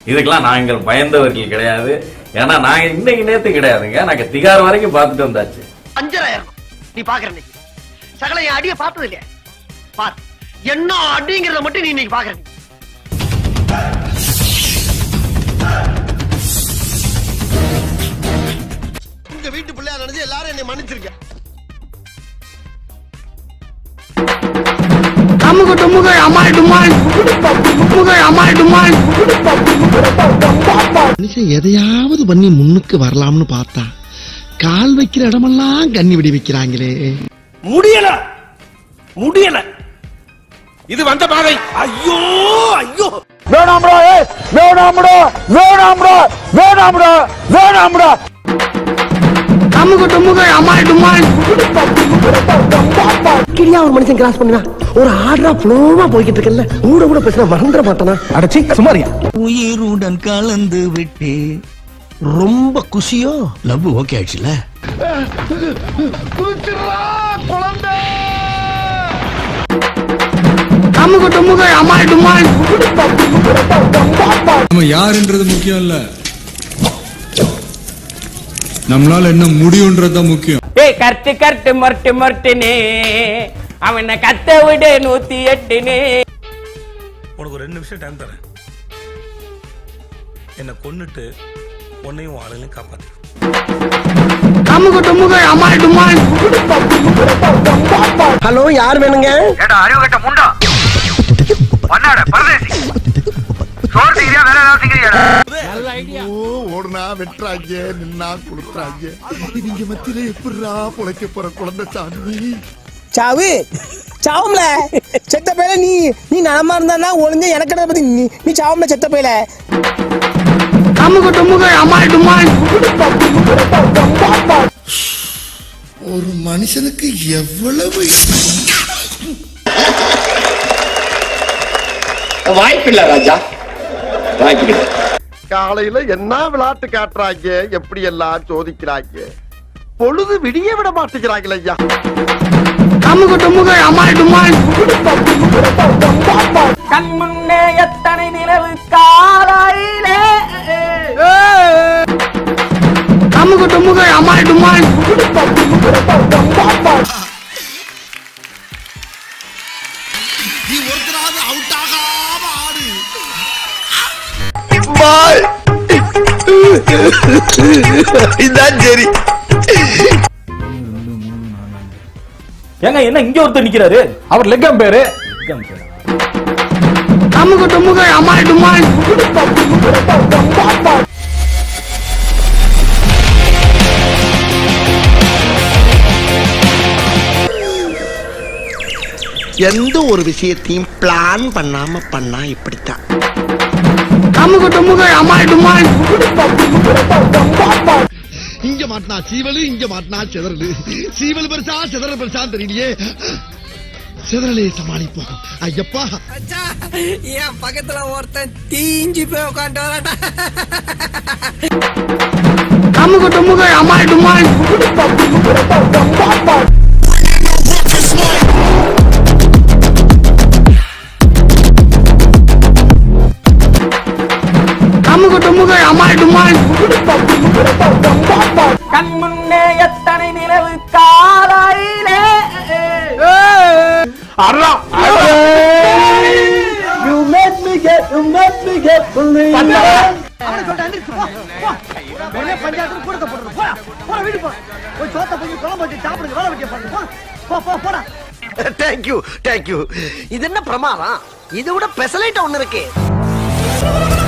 இதுக்கெல்லாம் நாங்கள் பயந்தவர்கள் கிடையாது ஏன்னா நாங்க இன்னைக்கு நேத்து கிடையாதுங்க நாங்க திகார் வரைக்கும் பார்த்துட்டு வந்தாச்சு அஞ்சராயிரம் நீ பாக்குற இன்னைக்கு சகல என் அடிய பார்த்தது இல்லையா பார் என்ன அடிங்கிறத மட்டும் நீ இன்னைக்கு பாக்குற நீ. உங்க வீட்டு பிள்ளையா நினைச்சு எல்லாரும் என்னை மன்னிச்சிருக்க அமுகு டுமுகு அமால் டுமால் டுமுகு அமால் டுமால் மனுஷன் எதையாவது பண்ணி முன்னுக்கு வரலாம்னு பார்த்தா கால் வைக்கிற இடமெல்லாம் கண்ணி விடி வைக்கிறாங்களே முடியல முடியல இது வந்த பாதை ஐயோ ஐயோ வேணாம்டா ஏய் வேணாம்டா வேணாம்டா வேணாம்டா வேணாம்டா அமுகு டுமுகு அமால் டுமால் கிளியா ஒரு மனுஷன் கிராஸ் பண்ணுவேன் ஒரு ஆர்டரா ஃப்ளோவா போய்கிட்டு இருக்கல கூட கூட பேசினா மறந்துட மாட்டானா அடச்சி சுமாரியா உயிருடன் கலந்து விட்டே ரொம்ப குஷியோ லவ் ஓகே ஆயிடுச்சுல அமுகு டுமுகு அமால் டுமால் நம்ம யாருன்றது முக்கியம் இல்ல நம்மளால என்ன முடியும்ன்றது தான் முக்கியம் ஏய் கர்த்து கர்த்து மொரட்டு மொரட்டுனே அவனை கத்த விடு நூத்தி எட்டுனே உனக்கு ஒரு ரெண்டு நிமிஷம் டைம் தரேன் என்னை கொன்னுட்டு உன்னையும் உன் ஆளுங்களையும் காப்பாத்து அமுகு டுமுகு அமால் டுமால் ஹலோ யார் வேணுங்க ஓடுனா வெட்டுறாங்க நின்னா குளுத்துறாங்க இவங்க மத்தியில எப்படிரா புழைக்க போற குழந்தை சாமி சாவு சாவும்ல செத்த பையல நீ நீ நலமா இருந்தா ஒளிஞ்ச எனக்கு பத்தி நீ நீ சாவும்ல செத்த பையல அமுகு டுமுகு அமால் டுமால் ஒரு மனுஷனுக்கு எவ்வளவு காலையில என்ன விளையாட்டு காட்டுறாங்க எப்படி எல்லாம் சோதிக்கிறாங்க பொழுது விடிய விட மாட்டேங்கிறாங்களே ஐயா அமுகு டுமுகு அமால் டுமால் கண் முன்னே எத்தனை நிலவு காலையிலே அமுகு டுமுகு அமால் டுமால் நீ ஒருத்தராவது அவுட் ஆகாம ஆடு இதான் சரி ஏங்க என்ன இங்க ஒருத்தர் நிக்கிறாரு அவர் லெக்கம் பேரு அமுகு டுமுகு அமால் டுமால் எந்த ஒரு விஷயத்தையும் பிளான் பண்ணாம பண்ணா இப்படித்தான் அமுகு டுமுகு அமால் டுமால் இங்க மாட்டினா சீவலு இங்க மாட்டினா சிதறலு சீவல் பெருசா சிதறல் பெருசா தெரியலையே சிதறலே சமாளிப்போம் ஐயப்பா என் பக்கத்துல ஒருத்தன் தீஞ்சு போய் உட்காந்து வராட்டா அமுகு டுமுகு அமால் டுமால் அமுகு டுமுகு அமால் டுமால் கண் முன்னே எத்தனை நிலவு காலையிலே பஞ்சாயத்து கூடத்தை போடுறது போடா போடா வீடு போ போய் சோத்த போய் குழம்பு வச்சு சாப்பிடுங்க வேலை வைக்க பாருங்க போ போ போடா தேங்க்யூ தேங்க்யூ இது என்ன பிரமாதம் இதை விட பெசலைட்ட ஒண்ணு இருக்கு